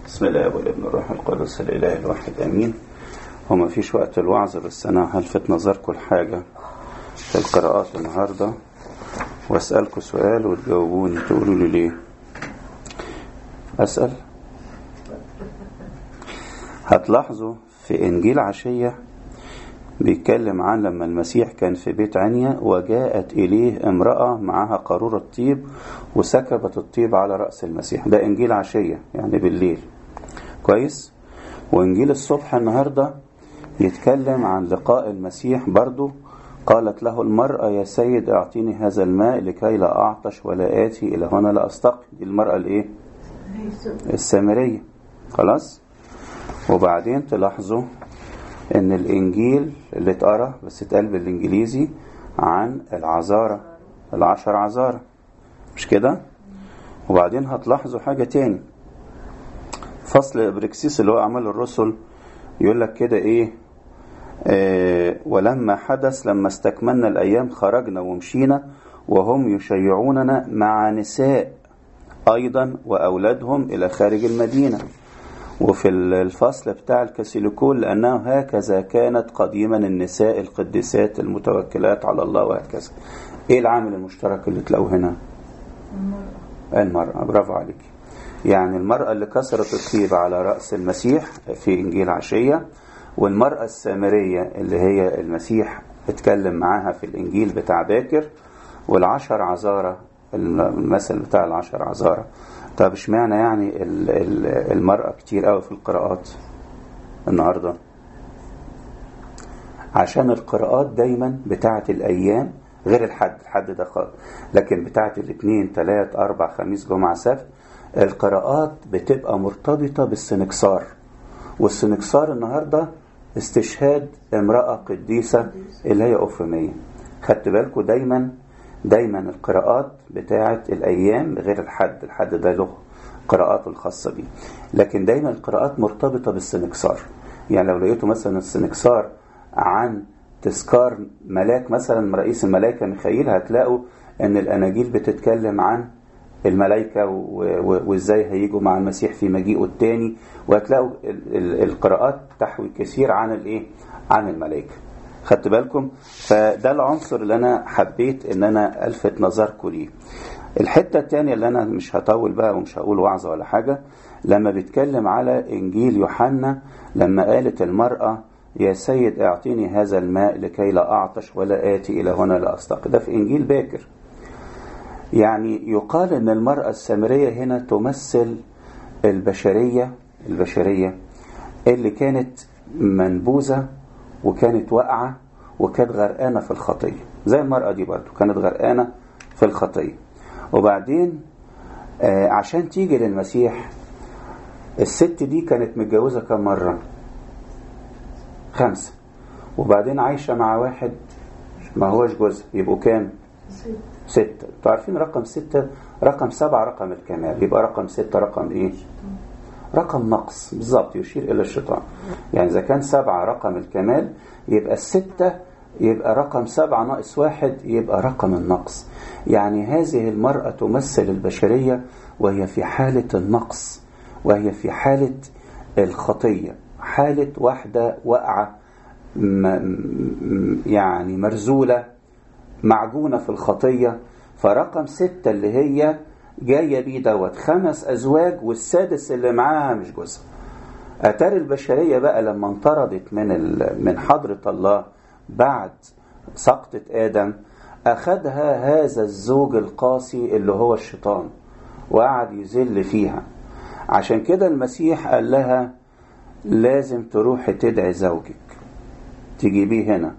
بسم الله والابن الروح القدس الإله الواحد أمين هو ما فيش وقت الوعظ بس أنا هلفت نظركم لحاجة في القراءات النهاردة وأسألكم سؤال وتجاوبوني تقولوا لي ليه أسأل هتلاحظوا في إنجيل عشية بيتكلم عن لما المسيح كان في بيت عنيا وجاءت إليه امرأة معها قارورة طيب وسكبت الطيب على رأس المسيح ده إنجيل عشية يعني بالليل كويس وإنجيل الصبح النهاردة يتكلم عن لقاء المسيح برضو قالت له المرأة يا سيد اعطيني هذا الماء لكي لا أعطش ولا آتي إلى هنا لا أستقي دي المرأة الإيه السامرية خلاص وبعدين تلاحظوا ان الانجيل اللي اتقرا بس اتقال بالانجليزي عن العذارى العشر عذارى مش كده وبعدين هتلاحظوا حاجة تاني فصل ابركسيس اللي هو اعمال الرسل يقول لك كده ايه آه ولما حدث لما استكملنا الايام خرجنا ومشينا وهم يشيعوننا مع نساء ايضا واولادهم الى خارج المدينه وفي الفصل بتاع الكاسيليكول لأنه هكذا كانت قديما النساء القديسات المتوكلات على الله وهكذا ايه العامل المشترك اللي تلاقوه هنا المرأة المرأة برافو عليك يعني المرأة اللي كسرت الطيب على رأس المسيح في إنجيل عشية والمرأة السامرية اللي هي المسيح اتكلم معاها في الإنجيل بتاع باكر والعشر عذارة المثل بتاع العشر عذارة طب اشمعنى يعني المرأة كتير قوي في القراءات النهاردة عشان القراءات دايما بتاعة الأيام غير الحد الحد ده خالص لكن بتاعة الاثنين تلات أربع خميس جمعة سبت القراءات بتبقى مرتبطة بالسنكسار والسنكسار النهاردة استشهاد امرأة قديسة اللي هي أوفمية خدت بالكم دايما دايما القراءات بتاعة الأيام غير الحد الحد ده له قراءاته الخاصة بيه لكن دايما القراءات مرتبطة بالسنكسار يعني لو لقيتوا مثلا السنكسار عن تذكار ملاك مثلا رئيس الملائكة ميخائيل هتلاقوا ان الأناجيل بتتكلم عن الملائكة وازاي هيجوا مع المسيح في مجيئه الثاني وهتلاقوا القراءات تحوي كثير عن الايه عن الملائكة خدت بالكم فده العنصر اللي انا حبيت ان انا الفت نظركم ليه الحته الثانيه اللي انا مش هطول بقى ومش هقول وعظه ولا حاجه لما بيتكلم على انجيل يوحنا لما قالت المراه يا سيد اعطيني هذا الماء لكي لا اعطش ولا اتي الى هنا لا استقي ده في انجيل باكر يعني يقال ان المراه السامريه هنا تمثل البشريه البشريه اللي كانت منبوذه وكانت واقعة وكانت غرقانة في الخطية زي المرأة دي برضو كانت غرقانة في الخطية وبعدين آه عشان تيجي للمسيح الست دي كانت متجوزة كم مرة خمسة وبعدين عايشة مع واحد ما هوش جوزها يبقوا كام ستة انتوا عارفين رقم ستة رقم سبعة رقم الكمال يبقى رقم ستة رقم ايه رقم نقص بالظبط يشير إلى الشيطان يعني إذا كان سبعة رقم الكمال يبقى الستة يبقى رقم سبعة ناقص واحد يبقى رقم النقص يعني هذه المرأة تمثل البشرية وهي في حالة النقص وهي في حالة الخطية حالة واحدة واقعة يعني مرزولة معجونة في الخطية فرقم ستة اللي هي جايه بيه دوت خمس ازواج والسادس اللي معاها مش جوزها اتاري البشريه بقى لما انطردت من من حضره الله بعد سقطه ادم اخذها هذا الزوج القاسي اللي هو الشيطان وقعد يذل فيها عشان كده المسيح قال لها لازم تروحي تدعي زوجك تجيبيه هنا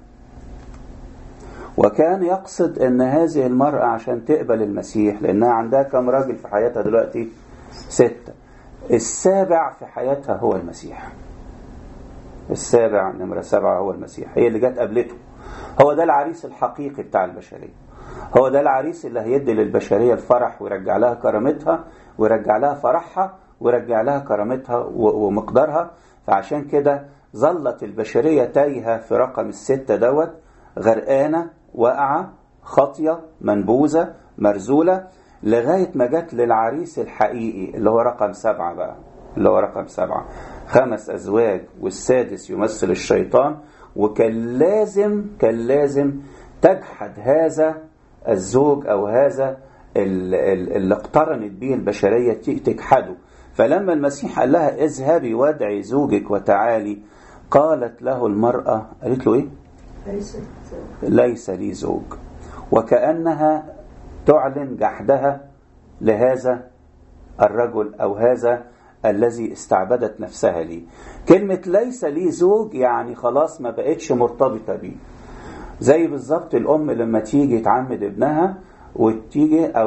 وكان يقصد ان هذه المرأة عشان تقبل المسيح لانها عندها كم راجل في حياتها دلوقتي ستة السابع في حياتها هو المسيح السابع نمرة سبعة هو المسيح هي اللي جت قبلته هو ده العريس الحقيقي بتاع البشرية هو ده العريس اللي هيدي للبشرية الفرح ويرجع لها كرامتها ويرجع لها فرحها ويرجع لها كرامتها ومقدارها فعشان كده ظلت البشرية تايهة في رقم الستة دوت غرقانة واقعة خاطية منبوذة مرزولة لغاية ما جت للعريس الحقيقي اللي هو رقم سبعة بقى اللي هو رقم سبعة خمس أزواج والسادس يمثل الشيطان وكان لازم كان لازم تجحد هذا الزوج أو هذا اللي اقترنت به البشرية تجحده فلما المسيح قال لها اذهبي وادعي زوجك وتعالي قالت له المرأة قالت له ايه ليس لي زوج وكأنها تعلن جحدها لهذا الرجل أو هذا الذي استعبدت نفسها لي كلمة ليس لي زوج يعني خلاص ما بقتش مرتبطة بيه زي بالظبط الأم لما تيجي تعمد ابنها وتيجي أو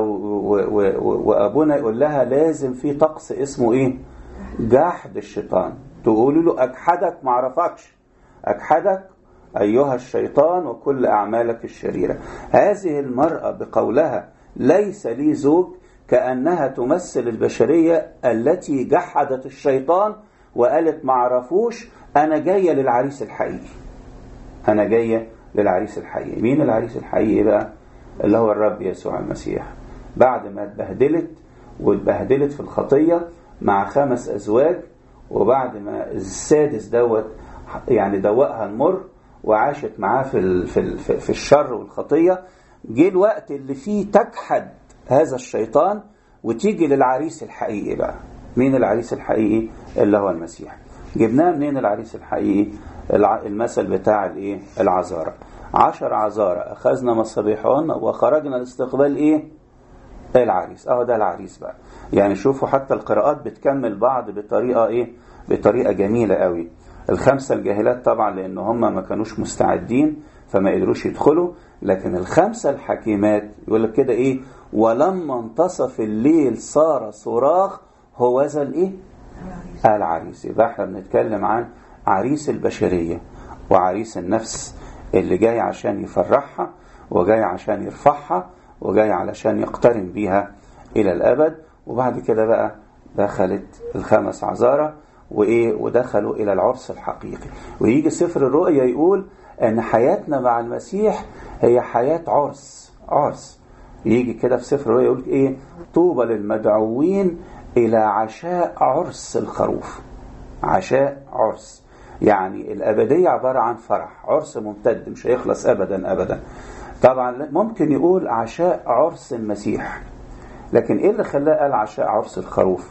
وأبونا يقول لها لازم في طقس اسمه إيه جحد الشيطان تقول له أجحدك معرفكش أجحدك أيها الشيطان وكل أعمالك الشريرة هذه المرأة بقولها ليس لي زوج كأنها تمثل البشرية التي جحدت الشيطان وقالت معرفوش أنا جاية للعريس الحقيقي أنا جاية للعريس الحقيقي مين العريس الحقيقي بقى اللي هو الرب يسوع المسيح بعد ما اتبهدلت واتبهدلت في الخطية مع خمس أزواج وبعد ما السادس دوت يعني دوقها المر وعاشت معاه في في في الشر والخطيه جه الوقت اللي فيه تجحد هذا الشيطان وتيجي للعريس الحقيقي بقى مين العريس الحقيقي اللي هو المسيح جبناه منين العريس الحقيقي المثل بتاع الايه العذارى عشر عذارى اخذنا مصابيحهن وخرجنا لاستقبال ايه العريس اهو ده العريس بقى يعني شوفوا حتى القراءات بتكمل بعض بطريقه ايه بطريقه جميله قوي الخمسة الجاهلات طبعا لأن هم ما كانوش مستعدين فما قدروش يدخلوا لكن الخمسة الحكيمات يقول لك كده إيه ولما انتصف الليل صار صراخ هو ذا الإيه العريس يبقى احنا بنتكلم عن عريس البشرية وعريس النفس اللي جاي عشان يفرحها وجاي عشان يرفعها وجاي علشان يقترن بيها إلى الأبد وبعد كده بقى دخلت الخمس عذارة وإيه ودخلوا إلى العرس الحقيقي ويجي سفر الرؤيا يقول أن حياتنا مع المسيح هي حياة عرس عرس يجي كده في سفر الرؤيا يقول إيه طوبى للمدعوين إلى عشاء عرس الخروف عشاء عرس يعني الأبدية عبارة عن فرح عرس ممتد مش هيخلص أبدا أبدا طبعا ممكن يقول عشاء عرس المسيح لكن إيه اللي خلاه قال عشاء عرس الخروف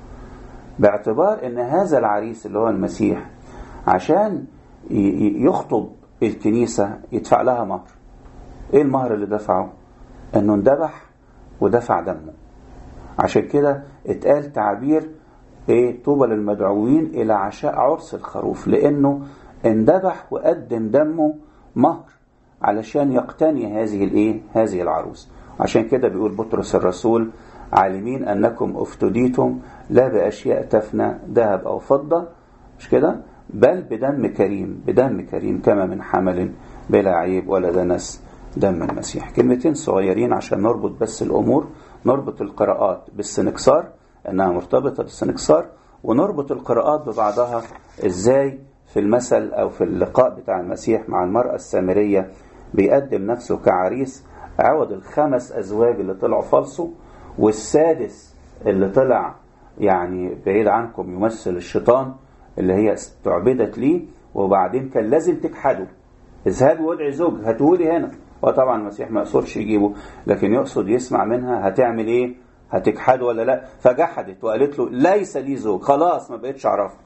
باعتبار ان هذا العريس اللي هو المسيح عشان يخطب الكنيسة يدفع لها مهر ايه المهر اللي دفعه انه اندبح ودفع دمه عشان كده اتقال تعبير ايه طوبى للمدعوين الى عشاء عرس الخروف لانه اندبح وقدم دمه مهر علشان يقتني هذه الايه هذه العروس عشان كده بيقول بطرس الرسول عالمين انكم افتديتم لا بأشياء تفنى ذهب أو فضة مش كده بل بدم كريم بدم كريم كما من حمل بلا عيب ولا دنس دم المسيح كلمتين صغيرين عشان نربط بس الأمور نربط القراءات بالسنكسار أنها مرتبطة بالسنكسار ونربط القراءات ببعضها إزاي في المثل أو في اللقاء بتاع المسيح مع المرأة السامرية بيقدم نفسه كعريس عوض الخمس أزواج اللي طلعوا فالصوا والسادس اللي طلع يعني بعيد عنكم يمثل الشيطان اللي هي استعبدت ليه وبعدين كان لازم تجحده اذهبوا وادعي زوج هاتولي هنا وطبعا المسيح ما يقصدش يجيبه لكن يقصد يسمع منها هتعمل ايه هتجحد ولا لا فجحدت وقالت له ليس لي زوج خلاص ما بقتش اعرفه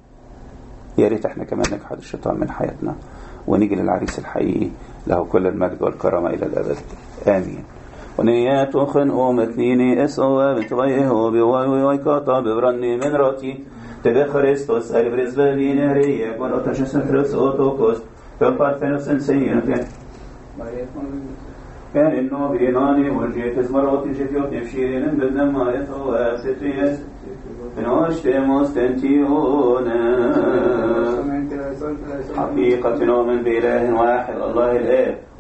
يا ريت احنا كمان نجحد الشيطان من حياتنا ونيجي للعريس الحقيقي له كل المجد والكرامه الى الابد امين ونيات خن أم اثنين اسوا بتغيه بواي ويكاتا ببرني من روتي تبي خريستوس البرز بلين هريه كون أتشس فرس أوتوكوس فقط فنس سيئن كان إنه بيناني والجيت زمرات جفيوت نفشيرين بدنا ما يتوى ستريس بنوش تيموس تنتيونا حقيقة نؤمن بإله واحد الله الآب